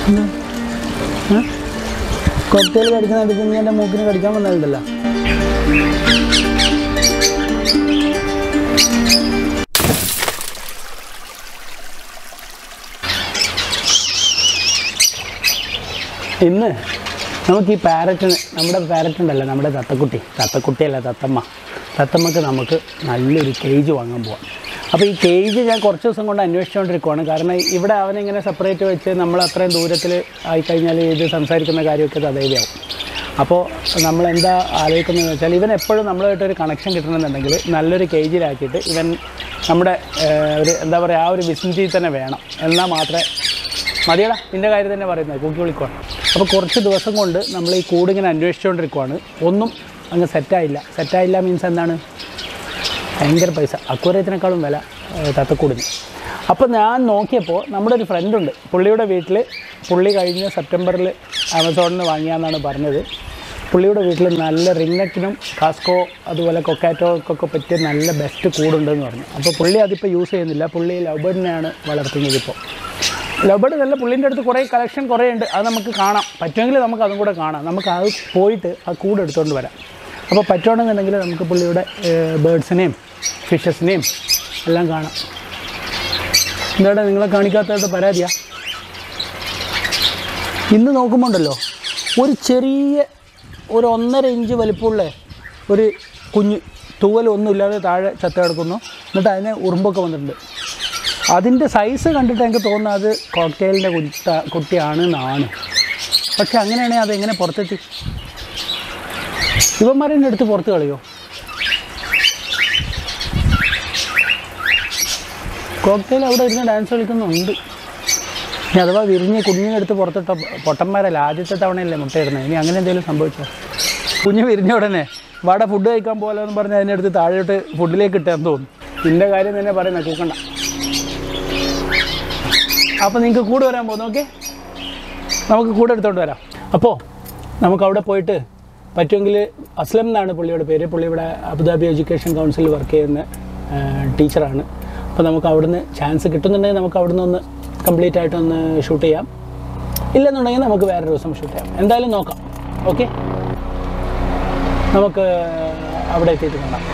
Cocktail കടിക്കുന്ന അടുത്ത് നീ എൻ്റെ മൂക്കിന് കടിക്കാൻ വന്നതല്ലോ ഇന്ന് നമുക്ക് ഈ പാരറ്റിന് നമ്മുടെ പാരറ്റ് ഉണ്ടല്ലോ നമ്മുടെ തത്തക്കുട്ടി തത്തക്കുട്ടിയല്ല തത്തമ്മ തത്തമ്മക്ക് നമുക്ക് നല്ലൊരു കേജ് വാങ്ങാൻ പോവാം അപ്പോൾ ഈ കേജ് ഞാൻ കുറച്ച് ദിവസം കൊണ്ട് അന്വേഷിച്ചുകൊണ്ടിരിക്കുവാണ് കാരണം ഇവിടെ അവനിങ്ങനെ സെപ്പറേറ്റ് വെച്ച് നമ്മൾ അത്രയും ദൂരത്തിൽ ആയിക്കഴിഞ്ഞാൽ ഇത് സംസാരിക്കുന്ന കാര്യമൊക്കെ തതേവയാവും അപ്പോൾ നമ്മൾ എന്താ ആലോചിക്കുന്നതെന്ന് വെച്ചാൽ ഇവൻ എപ്പോഴും നമ്മളുമായിട്ടൊരു കണക്ഷൻ കിട്ടണമെന്നുണ്ടെങ്കിൽ നല്ലൊരു കേജിലാക്കിയിട്ട് ഇവൻ നമ്മുടെ ഏഹ്, ഒരു എന്താ പറയുക ആ ഒരു വിസിനിറ്റിയിൽ തന്നെ വേണം എന്നാൽ മാത്രമേ മതിയടാ നിൻ്റെ കാര്യം തന്നെ പറയുന്നത് കൂക്കി വിളിക്കുവാണ് അപ്പോൾ കുറച്ച് ദിവസം കൊണ്ട് നമ്മൾ ഈ കൂടിങ്ങനെ അന്വേഷിച്ചുകൊണ്ടിരിക്കുവാണ് ഒന്നും അങ്ങ് സെറ്റായില്ല സെറ്റായില്ല മീൻസ് എന്താണ് ഭയങ്കര പൈസ അക്വറിയത്തിനേക്കാളും വില ഏഹ്, തത്തക്കൂടിന് അപ്പോൾ ഞാൻ നോക്കിയപ്പോൾ നമ്മുടെ ഒരു ഫ്രണ്ടുണ്ട് പുള്ളിയുടെ വീട്ടിൽ പുള്ളി കഴിഞ്ഞ സെപ്റ്റംബറിൽ ആമസോണിൽ നിന്ന് വാങ്ങിയാന്നാണ് പറഞ്ഞത് പുള്ളിയുടെ വീട്ടിൽ നല്ല റിംഗറ്റിനും കാസ്കോ അതുപോലെ കൊക്കാറ്റോക്കൊക്കെ പറ്റിയ നല്ല ബെസ്റ്റ് കൂടുണ്ടെന്ന് പറഞ്ഞു അപ്പോൾ പുള്ളി അതിപ്പോൾ യൂസ് ചെയ്യുന്നില്ല പുള്ളി ലവബേഡിനെയാണ് വളർത്തുന്നത് ഇപ്പോൾ ലവബേഡ് നല്ല പുള്ളിൻ്റെ അടുത്ത് കുറേ കളക്ഷൻ കുറേ ഉണ്ട് അത് നമുക്ക് കാണാം പറ്റുമെങ്കിൽ നമുക്ക് അതും കൂടെ കാണാം നമുക്ക് അത് പോയിട്ട് ആ കൂട് എടുത്തുകൊണ്ട് വരാം അപ്പോൾ പറ്റുവാണെന്നുണ്ടെങ്കിൽ നമുക്ക് പുള്ളിയുടെ ബേഡ്സിനെയും ഫിഷസിനെയും എല്ലാം കാണാം എന്താടാ നിങ്ങളെ കാണിക്കാത്തതായിട്ട് പരാതിയാ ഇന്ന് നോക്കുമ്പോൾ ഉണ്ടല്ലോ ഒരു ചെറിയ ഒരു ഒന്നര ഇഞ്ച് വലിപ്പമുള്ള ഒരു കുഞ്ഞ് തൂവലൊന്നുമില്ലാതെ താഴെ ചത്ത കിടക്കുന്നു എന്നിട്ട് അതിന് ഉറുമ്പൊക്കെ വന്നിട്ടുണ്ട് അതിൻ്റെ സൈസ് കണ്ടിട്ട് എനിക്ക് തോന്നുന്നത് അത് കോക്ടെയിലിൻ്റെ കുട്ട കുട്ടിയാണ് എന്നാണ് പക്ഷെ അങ്ങനെയാണെങ്കിൽ അതെങ്ങനെ പുറത്തെത്തി ഇവന്മാരെ എടുത്ത് പുറത്ത് കളയോ കോക്ടെയിൽ അവിടെ ഇരുന്ന് ഡാൻസ് കളിക്കുന്നുണ്ട് ഇനി അഥവാ വിരിഞ്ഞ് കുഞ്ഞിനെടുത്ത് പുറത്തിട്ട പൊട്ടന്മാരല്ല ആദ്യത്തെ തവണയല്ലേ മുട്ടയിടുന്നത് ഇനി അങ്ങനെ എന്തെങ്കിലും സംഭവിച്ചോ കുഞ്ഞ് വിരിഞ്ഞ ഉടനെ വാട ഫുഡ് കഴിക്കാൻ പോകാമെന്ന് പറഞ്ഞ് അതിനെടുത്ത് താഴോട്ട് ഫുഡിലേക്ക് ഇട്ടാൻ തോന്നും ഇതിൻ്റെ കാര്യം തന്നെ പറയുന്നത് കൂക്കണ്ട അപ്പോൾ നിങ്ങൾക്ക് കൂടെ വരാൻ പോകുന്നു ഓക്കെ നമുക്ക് കൂടെ എടുത്തോണ്ട് വരാം അപ്പോൾ നമുക്ക് അവിടെ പോയിട്ട് പറ്റുമെങ്കിൽ അസ്ലം എന്നാണ് പുള്ളിയുടെ പേര് പുള്ളി ഇവിടെ അബുദാബി എഡ്യൂക്കേഷൻ കൗൺസിലിൽ വർക്ക് ചെയ്യുന്ന ആ, ടീച്ചറാണ് അപ്പോൾ നമുക്ക് അവിടുന്ന് ചാൻസ് കിട്ടുന്നുണ്ടെങ്കിൽ നമുക്ക് അവിടുന്ന് ഒന്ന് കംപ്ലീറ്റ് ആയിട്ടൊന്ന് ഷൂട്ട് ചെയ്യാം ഇല്ലെന്നുണ്ടെങ്കിൽ നമുക്ക് വേറെ ദിവസം ഷൂട്ട് ചെയ്യാം എന്തായാലും നോക്കാം ഓക്കെ നമുക്ക് അവിടെ എത്തിയിട്ട് കാണാം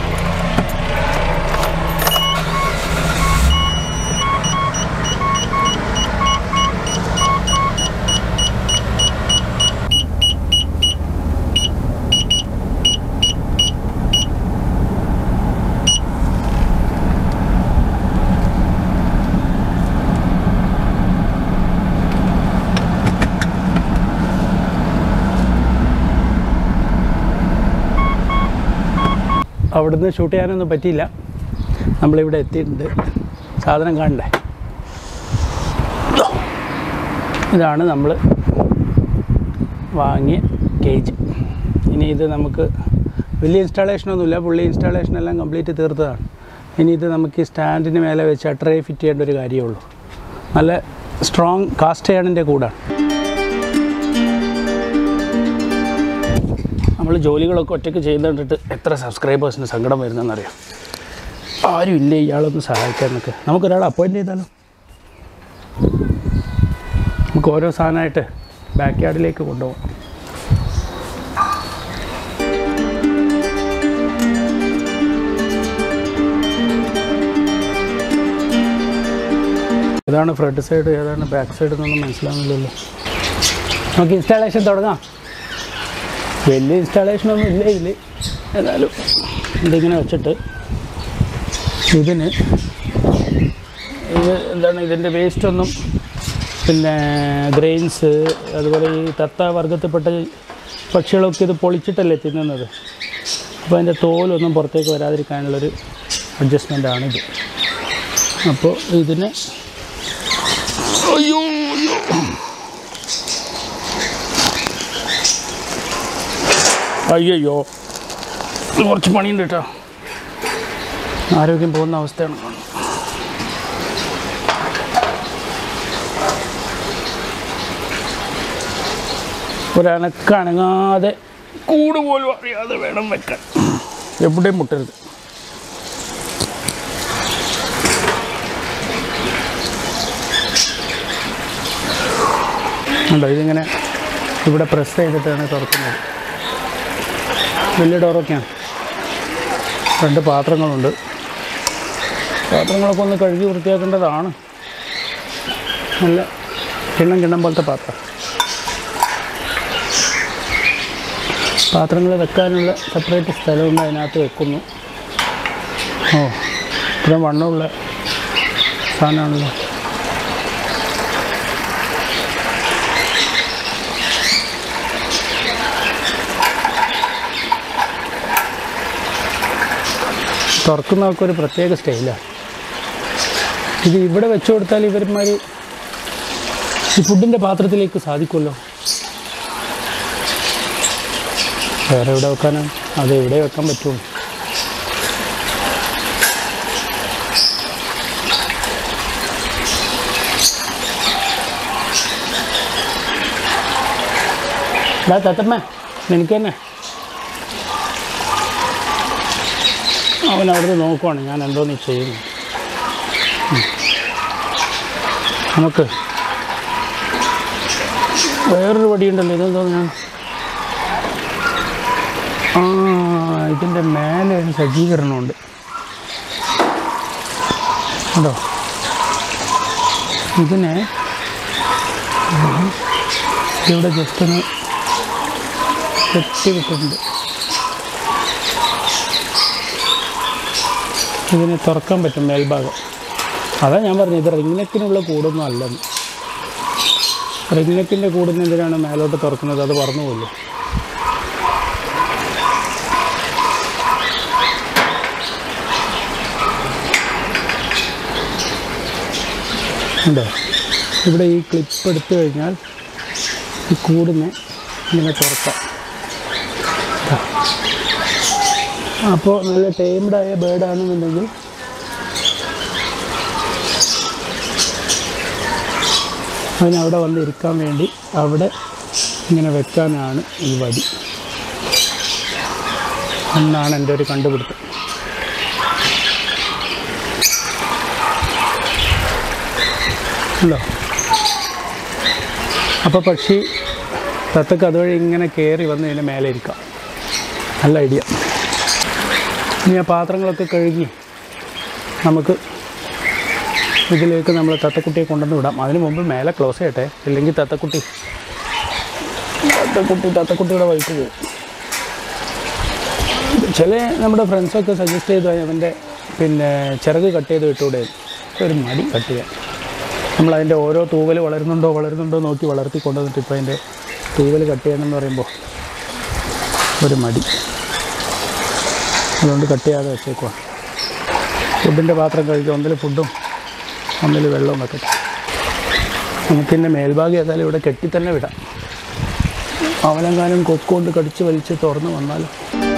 അവിടുന്ന് ഷൂട്ട് ചെയ്യാനൊന്നും പറ്റിയില്ല നമ്മളിവിടെ എത്തിയിട്ടുണ്ട് സാധനം കാണണ്ടേ ഇതാണ് നമ്മൾ വാങ്ങിയ കേജ് ഇനി ഇത് നമുക്ക് വലിയ ഇൻസ്റ്റാളേഷനൊന്നുമില്ല പുള്ളി ഇൻസ്റ്റാളേഷൻ എല്ലാം കംപ്ലീറ്റ് തീർത്തതാണ് ഇനി ഇത് നമുക്ക് ഈ സ്റ്റാൻഡിന് മേലെ വെച്ച് അട്രേ ഫിറ്റ് ചെയ്യേണ്ട ഒരു കാര്യമേ ഉള്ളൂ നല്ല സ്ട്രോങ് കാസ്റ്റ് ചെയ്യാണിൻ്റെ കൂടാണ് നമ്മൾ ജോലികളൊക്കെ ഒറ്റയ്ക്ക് ചെയ്യുന്ന കണ്ടിട്ട് എത്ര സബ്സ്ക്രൈബേഴ്സിന് സങ്കടം വരുന്നതെന്നറിയാം ആരും ഇല്ല ഇയാളൊന്ന് സഹായിക്കാനൊക്കെ നമുക്കൊരാളെ അപ്പോയിൻറ്റ് ചെയ്താലോ നമുക്ക് ഓരോ സാധനമായിട്ട് ബാക്ക് യാർഡിലേക്ക് കൊണ്ടുപോകാം ഏതാണ് ഫ്രണ്ട് സൈഡ് ഏതാണ് ബാക്ക് സൈഡ് എന്നൊന്നും മനസ്സിലാവുന്നില്ലല്ലോ നമുക്ക് ഇൻസ്റ്റാളേഷൻ തുടങ്ങാം വലിയ ഇൻസ്റ്റാളേഷനൊന്നും ഇല്ല ഇതിൽ ഏതായാലും ഇതിങ്ങനെ വെച്ചിട്ട് ഇതിന് ഇത് എന്താണ് ഇതിൻ്റെ വേസ്റ്റൊന്നും പിന്നെ ഗ്രെയിൻസ് അതുപോലെ ഈ തത്ത വർഗത്തിൽപ്പെട്ട പക്ഷികളൊക്കെ ഇത് പൊളിച്ചിട്ടല്ലേ തിന്നുന്നത് അപ്പോൾ അതിൻ്റെ തോലൊന്നും പുറത്തേക്ക് വരാതിരിക്കാനുള്ളൊരു അഡ്ജസ്റ്റ്മെൻ്റാണിത് അപ്പോൾ ഇതിന് അയ്യോ അയ്യോ അയ്യോ ഇത് കുറച്ച് പണിയുണ്ട് കേട്ടോ ആരോഗ്യം പോകുന്ന അവസ്ഥയാണ് കാണുന്നത് ഒരനക്കനങ്ങാതെ കൂട് പോലും അറിയാതെ വേണം വെക്കാൻ എവിടെയും മുട്ടരുത് ഉണ്ടോ ഇതിങ്ങനെ ഇവിടെ പ്രസ് ചെയ്തിട്ടാണ് തുറക്കുന്നത് വലിയ ഡോറൊക്കെയാണ് രണ്ട് പാത്രങ്ങളുണ്ട് പാത്രങ്ങളൊക്കെ ഒന്ന് കഴുകി വൃത്തിയാക്കേണ്ടതാണ് നല്ല കിണ്ണം കിണ്ണം പോലത്തെ പാത്രം പാത്രങ്ങൾ വെക്കാനുള്ള സെപ്പറേറ്റ് സ്ഥലമുണ്ട് അതിനകത്ത് വെക്കുന്നു ഓ ഇത്രയും വണ്ണമുള്ള സാധനമാണല്ലോ തുറക്കുന്നതൊക്കെ ഒരു പ്രത്യേക സ്റ്റൈലാണ് ഇത് ഇവിടെ വെച്ചു കൊടുത്താൽ ഇവന്മാർ ഈ ഫുഡിൻ്റെ പാത്രത്തിലേക്ക് സാധിക്കുമല്ലോ വേറെ എവിടെ വെക്കാനാണ് അത് എവിടെ വെക്കാൻ പറ്റുള്ളൂ ഡാ തത്തമ്മ നിനക്ക് തന്നെ അവൻ അവിടുന്ന് നോക്കുവാണ് ഞാൻ എന്തോന്ന് ചെയ്യുന്നു ഉം. നമുക്ക് വേറൊരു വടിയുണ്ടല്ലോ ഇതെന്തോ ഞാൻ ആ ഇതിൻ്റെ മേലെ ഒരു സജ്ജീകരണമുണ്ട് ഉണ്ടോ ഇതിനെ ഇവിടെ ജസ്റ്റ് ഒന്ന് കെട്ടി വിട്ടിട്ടുണ്ട് ഇതിനെ തുറക്കാൻ പറ്റും മേൽഭാഗം അതാ ഞാൻ പറഞ്ഞു ഇത് റിംഗ്നെക്കിനുള്ള കൂടൊന്നും അല്ലെന്ന് റിംഗ്നെക്കിൻ്റെ കൂടിന് എന്തിനാണ് മേലോട്ട് തുറക്കുന്നത് അത് പറഞ്ഞു പോലും ഉണ്ടോ ഇവിടെ ഈ ക്ലിപ്പ് എടുത്തു കഴിഞ്ഞാൽ ഈ കൂടിനെ ഇങ്ങനെ തുറക്കാം ദാ. അപ്പോൾ നല്ല ടൈംഡായ ബേർഡാണെന്നുണ്ടെങ്കിൽ അതിനവിടെ വന്ന് ഇരിക്കാൻ വേണ്ടി അവിടെ ഇങ്ങനെ വെക്കാനാണ് ഈ വടി എന്നാണ് എൻ്റെ ഒരു കണ്ടുപിടുത്തം ഉണ്ടോ അപ്പോൾ പക്ഷി തത്തക്ക് അതുവഴി ഇങ്ങനെ കയറി വന്ന് ഇതിൻ്റെ മേലെ ഇരിക്കാം നല്ല ഐഡിയ ഇനി ആ പാത്രങ്ങളൊക്കെ കഴുകി നമുക്ക് ഇതിലേക്ക് നമ്മൾ തത്തക്കുട്ടിയെ കൊണ്ടുവന്ന് വിടാം അതിന് മുമ്പ് മേലെ ക്ലോസ് ചെയ്യട്ടെ ഇല്ലെങ്കിൽ തത്തക്കുട്ടി തത്തക്കുട്ടി തത്തക്കുട്ടിയുടെ വഴിക്ക് പോകും ചില നമ്മുടെ ഫ്രണ്ട്സൊക്കെ സജസ്റ്റ് ചെയ്തു അവൻ്റെ പിന്നെ ചിറക് കട്ട് ചെയ്ത് വിട്ടൂടെ ഒരു മടി കട്ട് ചെയ്യാൻ നമ്മളതിൻ്റെ ഓരോ തൂവൽ വളരുന്നുണ്ടോ വളരുന്നുണ്ടോ നോക്കി വളർത്തി കൊണ്ടുവന്നിട്ട് ഇപ്പോൾ അതിൻ്റെ തൂവൽ കട്ട് ചെയ്യണമെന്ന് പറയുമ്പോൾ ഒരു മടി അതുകൊണ്ട് കട്ട് ചെയ്യാതെ വെച്ചേക്കുവാ ഫുഡിൻ്റെ പാത്രം കഴിക്കുക ഒന്നിൽ ഫുഡും ഒന്നിൽ വെള്ളവും വെക്കട്ടെ നമുക്കിൻ്റെ മേൽഭാഗം ഏതായാലും ഇവിടെ കെട്ടി തന്നെ വിടാം അവനെങ്ങാനും കൊക്കുകൊണ്ട് കടിച്ച് വലിച്ച് തുറന്ന് വന്നാലും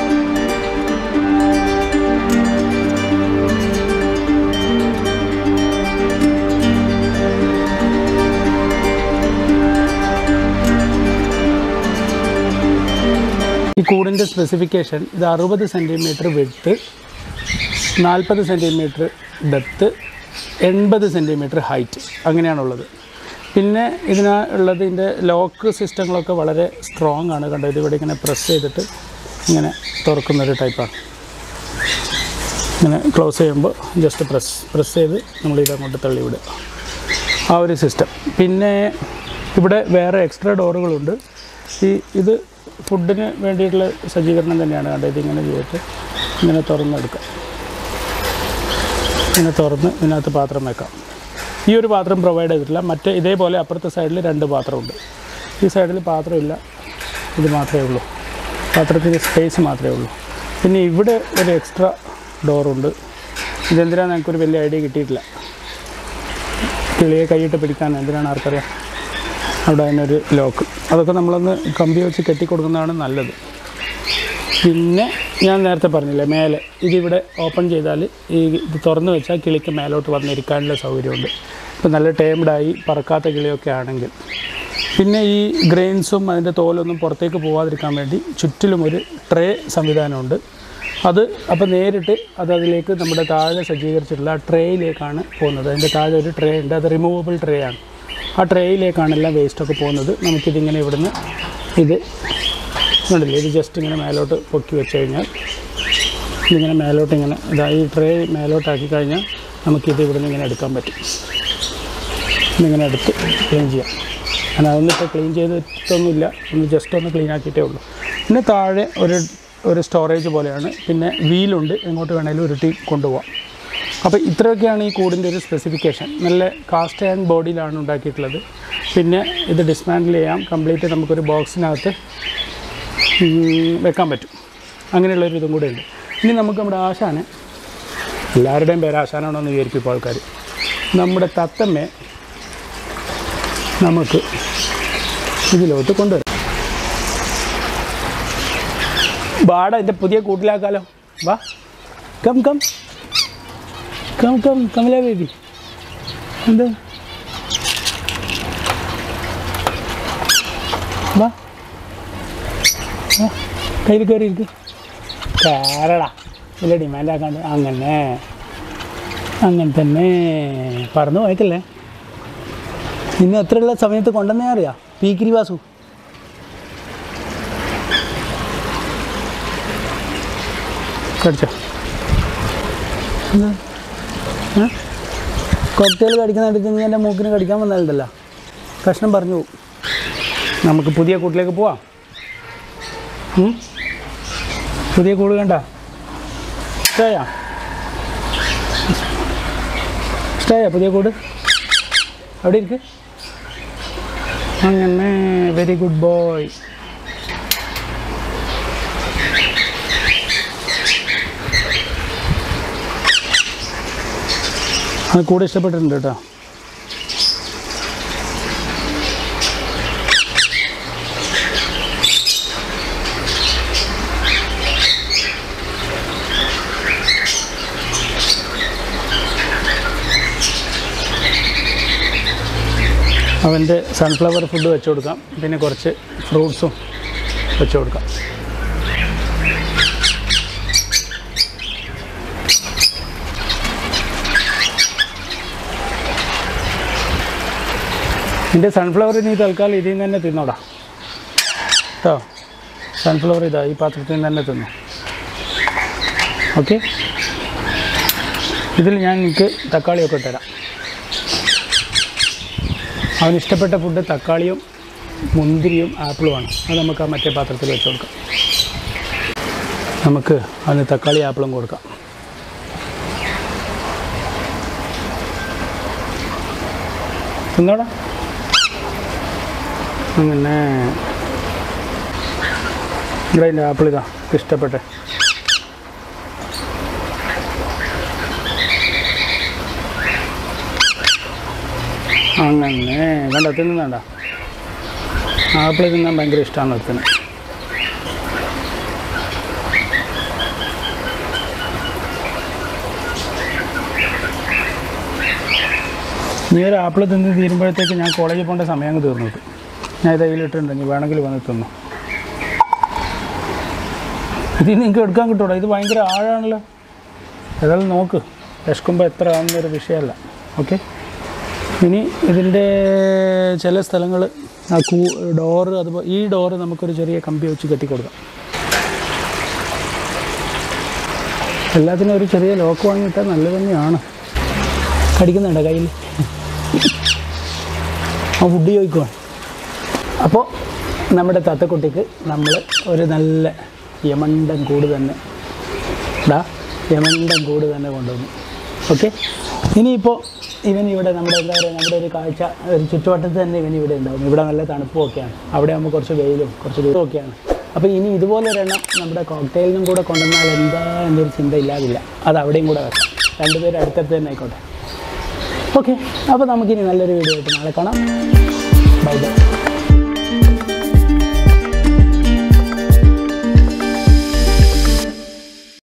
ഈ കൂടിൻ്റെ സ്പെസിഫിക്കേഷൻ ഇത് അറുപത് സെൻറ്റിമീറ്റർ വിഡ്ത്ത് നാൽപ്പത് സെൻറ്റിമീറ്റർ ഡെപ്ത്ത് എൺപത് സെൻറ്റിമീറ്റർ ഹൈറ്റ് അങ്ങനെയാണുള്ളത് പിന്നെ ഇതിന് ഉള്ളത് ഇതിൻ്റെ ലോക്ക് സിസ്റ്റങ്ങളൊക്കെ വളരെ സ്ട്രോങ് ആണ് കണ്ടോ ഇതിവിടെ ഇങ്ങനെ പ്രസ് ചെയ്തിട്ട് ഇങ്ങനെ തുറക്കുന്നൊരു ടൈപ്പാണ് ഇങ്ങനെ ക്ലോസ് ചെയ്യുമ്പോൾ ജസ്റ്റ് പ്രസ് പ്രസ് ചെയ്ത് നമ്മൾ ഇതങ്ങോട്ട് തള്ളി വിടുക ആ ഒരു സിസ്റ്റം പിന്നെ ഇവിടെ വേറെ എക്സ്ട്രാ ഡോറുകളുണ്ട് ഈ ഇത് ഫുഡിന് വേണ്ടിയിട്ടുള്ള സജ്ജീകരണം തന്നെയാണ് കണ്ടത് ഇതിങ്ങനെ ചെയ്തിട്ട് ഇങ്ങനെ തുറന്നെടുക്കാം ഇങ്ങനെ തുറന്ന് ഇതിനകത്ത് പാത്രം വെക്കാം ഈ ഒരു പാത്രം പ്രൊവൈഡ് ചെയ്തിട്ടില്ല മറ്റേ ഇതേപോലെ അപ്പുറത്തെ സൈഡിൽ രണ്ട് പാത്രമുണ്ട് ഈ സൈഡിൽ പാത്രമില്ല ഇത് മാത്രമേ ഉള്ളൂ പാത്രത്തിന് സ്പേസ് മാത്രമേ ഉള്ളൂ പിന്നെ ഇവിടെ ഒരു എക്സ്ട്രാ ഡോറുണ്ട് ഇതെന്തിനാണ് ഞങ്ങൾക്കൊരു വലിയ ഐഡിയ കിട്ടിയിട്ടില്ല കിളിയെ കൈയിട്ട് പിടിക്കാൻ എന്തിനാണ് ആർക്കറിയാം അവിടെ അതിനൊരു ലോക്ക് അതൊക്കെ നമ്മളൊന്ന് കമ്പി വെച്ച് കെട്ടിക്കൊടുക്കുന്നതാണ് നല്ലത് പിന്നെ ഞാൻ നേരത്തെ പറഞ്ഞില്ലേ മേലെ ഇതിവിടെ ഓപ്പൺ ചെയ്താൽ ഈ ഇത് തുറന്ന് വെച്ചാൽ കിളിക്ക് മേലോട്ട് വന്നിരിക്കാനുള്ള സൗകര്യമുണ്ട് ഇപ്പം നല്ല ടേംഡായി പറക്കാത്ത കിളിയൊക്കെ ആണെങ്കിൽ പിന്നെ ഈ ഗ്രെയിൻസും അതിൻ്റെ തോലൊന്നും പുറത്തേക്ക് പോവാതിരിക്കാൻ വേണ്ടി ചുറ്റിലും ഒരു ട്രേ സംവിധാനമുണ്ട് അത് അപ്പോൾ നേരിട്ട് അത് അതിലേക്ക് നമ്മുടെ താഴെ സജ്ജീകരിച്ചിട്ടുള്ള ആ ട്രേയിലേക്കാണ് പോകുന്നത് അതിൻ്റെ താഴെ ഒരു ട്രേ ഉണ്ട് അത് റിമൂവബിൾ ട്രേ ആണ് ആ ട്രേയിലേക്കാണ് എല്ലാം വേസ്റ്റൊക്കെ പോകുന്നത് നമുക്കിതിങ്ങനെ ഇവിടുന്ന് ഇത് കണ്ടില്ലേ ഇത് ജസ്റ്റ് ഇങ്ങനെ മേലോട്ട് പൊക്കി വെച്ച് കഴിഞ്ഞാൽ ഇതിങ്ങനെ മേലോട്ട് ഇങ്ങനെ ഇതാ ഈ ട്രേ മേലോട്ടാക്കി കഴിഞ്ഞാൽ നമുക്കിത് ഇവിടുന്ന് ഇങ്ങനെ എടുക്കാൻ പറ്റും ഇതിങ്ങനെ എടുത്ത് ക്ലീൻ ചെയ്യാം ഞാൻ അതൊന്നും ഇപ്പോൾ ക്ലീൻ ചെയ്തിട്ടൊന്നുമില്ല ഒന്ന് ജസ്റ്റ് ഒന്ന് ക്ലീൻ ആക്കിയിട്ടേ ഉള്ളൂ പിന്നെ താഴെ ഒരു ഒരു സ്റ്റോറേജ് പോലെയാണ് പിന്നെ വീലുണ്ട് എങ്ങോട്ട് വേണേലും ഉരുട്ടി കൊണ്ടുപോകാം അപ്പോൾ ഇത്രയൊക്കെയാണ് ഈ കൂടിൻ്റെ ഒരു സ്പെസിഫിക്കേഷൻ നല്ല കാസ്റ്റ് ആൻഡ് ബോഡിയിലാണ് ഉണ്ടാക്കിയിട്ടുള്ളത് പിന്നെ ഇത് ഡിസ്മാൻഡിൽ ചെയ്യാം കംപ്ലീറ്റ് നമുക്കൊരു ബോക്സിനകത്ത് ഉം, വെക്കാൻ പറ്റും അങ്ങനെയുള്ളൊരു ഇതും കൂടെ ഉണ്ട് ഇനി നമുക്ക് നമ്മുടെ ആശാനെ എല്ലാവരുടെയും പേര് ആശാനാണോ എന്ന് വിചാരിക്കും ഇപ്പോൾ ആൾക്കാർ നമ്മുടെ തത്തമ്മയെ നമുക്ക് ഇതിലോട്ട് കൊണ്ടുവരാം ബാട എൻ്റെ പുതിയ കൂട്ടിലാക്കാലോ വാ come come come come Kamala baby എന്ത് വാ വാ കയ്യിൽ കയറി ഇരിക്ക് കയറടാ വലിയ ഡിമാൻഡ് ആക്കാണ്ട് അങ്ങനെ അങ്ങനെ തന്നെ പറന്നു പോയക്കല്ലേ ഇന്ന് എത്രയുള്ള സമയത്ത് കൊണ്ടുവന്നേ അറിയാം പീക്കിരി വാസു കടിച്ചോ എന്താ കോക്ടെയിൽ കടിക്കുന്ന അടുത്ത് നീ എൻ്റെ മൂക്കിന് കടിക്കാൻ വന്നാലുണ്ടല്ലോ കഷ്ണം പറഞ്ഞു പോകും നമുക്ക് പുതിയ കൂട്ടിലേക്ക് പോവാം ഉം? പുതിയ കൂട് കണ്ട ഇഷ്ടമായാ ഇഷ്ടമായാ പുതിയ കൂട് അവിടെ ഇരിക്ക് അങ്ങനെ വെരി ഗുഡ് ബോയ് അത് കൂടെ ഇഷ്ടപ്പെട്ടിട്ടുണ്ട് കേട്ടോ അവൻ്റെ സൺഫ്ലവർ ഫുഡ് വെച്ച് കൊടുക്കാം പിന്നെ കുറച്ച് ഫ്രൂട്ട്സും വെച്ച് കൊടുക്കാം എൻ്റെ സൺഫ്ലവർ നീ തൽക്കാലം ഇതിൽ നിന്ന് തന്നെ തിന്നോടാ കേട്ടോ സൺഫ്ലവർ ഇതാ ഈ പാത്രത്തിൽ നിന്ന് തന്നെ തിന്നു ഓക്കെ ഇതിൽ ഞാൻ എനിക്ക് തക്കാളിയൊക്കെ തരാം അവന് ഇഷ്ടപ്പെട്ട ഫുഡ് തക്കാളിയും മുന്തിരിയും ആപ്പിളുമാണ് അത് നമുക്ക് ആ മറ്റേ പാത്രത്തിൽ വെച്ച് കൊടുക്കാം നമുക്ക് അതിന് തക്കാളി ആപ്പിളും കൊടുക്കാം തിന്നോടാ അങ്ങനെ ഇവിടെ അതിൻ്റെ ആപ്പിൾ ഇതാ ഇഷ്ടപ്പെട്ടെ അങ്ങനെ കണ്ട തിന്നണ്ട ആപ്പിൾ തിന്നാൻ ഭയങ്കര ഇഷ്ടമാണ് ഒരുത്തിന് നീ ഒരു ആപ്പിൾ തിന്ന് തീരുമ്പോഴത്തേക്ക് ഞാൻ കോളേജിൽ പോകേണ്ട സമയം അങ്ങ് തീർന്നു കിട്ടും ഞാൻ ഇത് കയ്യിലിട്ടുണ്ട് നീ വേണമെങ്കിൽ വന്ന് തിന്നു ഇത് നിങ്ങൾക്ക് എടുക്കാൻ കിട്ടൂടാ ഇത് ഭയങ്കര ആഴാണല്ലോ ഏതായാലും നോക്ക് വിശക്കുമ്പോൾ എത്ര ആണെന്നൊരു വിഷയമല്ല ഓക്കെ ഇനി ഇതിൻ്റെ ചില സ്ഥലങ്ങൾ ആ കൂ ഡോറ് അതുപോലെ ഈ ഡോറ് നമുക്കൊരു ചെറിയ കമ്പി വെച്ച് കെട്ടിക്കൊടുക്കാം എല്ലാത്തിനും ഒരു ചെറിയ ലോക്ക് വാങ്ങിയിട്ടാൽ നല്ലത് തന്നെയാണ് കടിക്കുന്നുണ്ടോ കയ്യിൽ ആ ഫുഡ് ചോദിക്കുവാ അപ്പോൾ നമ്മുടെ തത്തക്കുട്ടിക്ക് നമ്മൾ ഒരു നല്ല യമണ്ടൻ കൂട് തന്നെ ഡാ യമണ്ടൻ കൂട് തന്നെ കൊണ്ടുവന്നു ഓക്കെ ഇനിയിപ്പോൾ ഇവൻ ഇവിടെ നമ്മുടെ എന്താ പറയുക നമ്മുടെ ഒരു കാഴ്ച ഒരു ചുറ്റുവട്ടത്ത് തന്നെ ഇവൻ ഇവിടെ ഉണ്ടാവും ഇവിടെ നല്ല തണുപ്പും ഒക്കെയാണ് അവിടെ ആകുമ്പോൾ കുറച്ച് വെയിലും കുറച്ച് ദൂരവും ഒക്കെയാണ് അപ്പോൾ ഇനി ഇതുപോലെ ഒരെണ്ണം നമ്മുടെ കോക്ടെയിലിനും കൂടെ കൊണ്ടുവന്നാൽ എന്താ എന്നൊരു ചിന്ത ഇല്ലാതില്ല അത് അവിടെയും കൂടെ വെക്കാം രണ്ടുപേരും അടുത്തടുത്ത് തന്നെ ആയിക്കോട്ടെ ഓക്കെ അപ്പോൾ നമുക്കിനി നല്ലൊരു വീഡിയോ ആയിട്ട് നാളെ കാണാം ബൈ ബൈ